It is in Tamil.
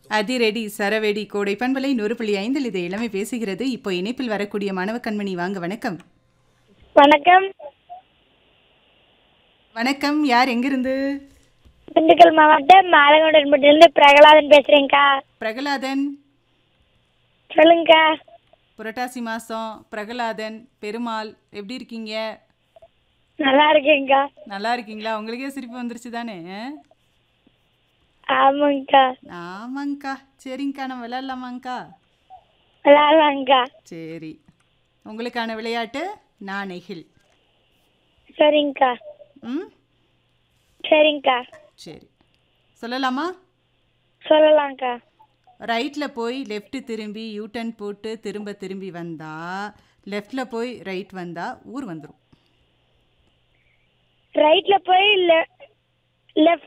அதிரெடி சரவெடி கோடை பண்பலை நூறு புள்ளி ஐந்தில் இது இளமை பேசுகிறது இப்போ இணைப்பில் வரக்கூடிய மாணவ கண்மணி வாங்க வணக்கம் வணக்கம் வணக்கம் யார் எங்கிருந்து திண்டுக்கல் மாவட்டம் மாலகொண்டன்பட்டிலிருந்து பிரகலாதன் பேசுறேங்க்கா பிரகலாதன் சொல்லுங்கக்கா புரட்டாசி மாதம் பிரகலாதன் பெருமாள் எப்படி இருக்கீங்க நல்லா இருக்கேங்க்கா நல்லா இருக்கீங்களா உங்களுக்கே சிரிப்பு வந்துருச்சு தானே ஆமாங்கக்கா ஆமாங்க்கா சரிங்கக்கா நம்ம விளையாடலாமாங்க்கா விளாட்லாங்க்கா சரி உங்களுக்கான விளையாட்டு நாணெகில் சரிங்கக்கா ம் சரிங்கக்கா சரி சொல்லலாமா சொல்லலாங்க்கா ரைட்டில் போய் லெஃப்ட் திரும்பி யூட்டன் போட்டு திரும்ப திரும்பி வந்தா லெஃப்டில் போய் ரைட் வந்தா ஊர் வந்துடும் ரைட்ல போய் லெஃப்ட்